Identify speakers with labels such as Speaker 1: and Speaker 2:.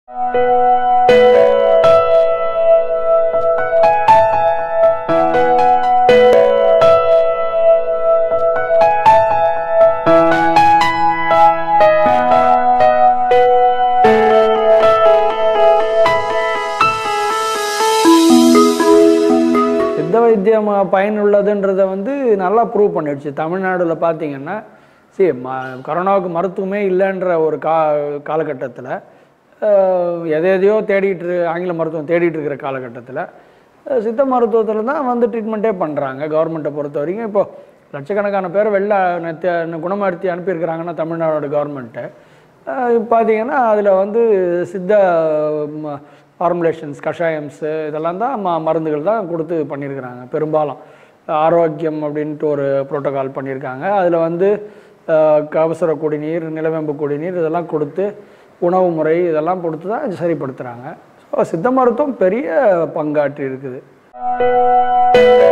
Speaker 1: சித்த வைத்தியம் பயனுள்ளதுன்றதை வந்து நல்லா ப்ரூவ் பண்ணிடுச்சு தமிழ்நாடுல பார்த்தீங்கன்னா சரி ம கொரோனாவுக்கு மருத்துவமே இல்லைன்ற ஒரு கா காலகட்டத்தில் எதை எதையோ தேடிட்டு இரு- ஆங்கில மருத்துவம் தேடிட்டு இருக்கிற காலகட்டத்தில் சித்த மருத்துவத்தில் தான் வந்து ட்ரீட்மெண்ட்டே பண்ணுறாங்க கவர்மெண்ட்டை பொறுத்த வரைக்கும் இப்போ லட்சக்கணக்கான பேர் வெளில நெத்த- குணமாடுத்தி அனுப்பியிருக்கிறாங்கன்னா தமிழ்நாடு கவர்மெண்ட்டு பார்த்தீங்கன்னா அதில் வந்து சித்த ஃபார்முலேஷன்ஸ் கஷாயம்ஸு இதெல்லாம் தான் ம மருந்துகள் தான் கொடுத்து பண்ணியிருக்கிறாங்க பெரும்பாலும் ஆரோக்கியம் அப்படின்ட்டு ஒரு புரோட்டோகால் பண்ணியிருக்காங்க அதில் வந்து அஹ், கபசுர குடிநீர் நிலவேம்பு குடிநீர் இதெல்லாம் கொடுத்து உணவு முறை இதெல்லாம் கொடுத்து தான் இது சரிப்படுத்துகிறாங்க ஸோ சித்த மருத்துவம் பெரிய பங்காற்றி இருக்குது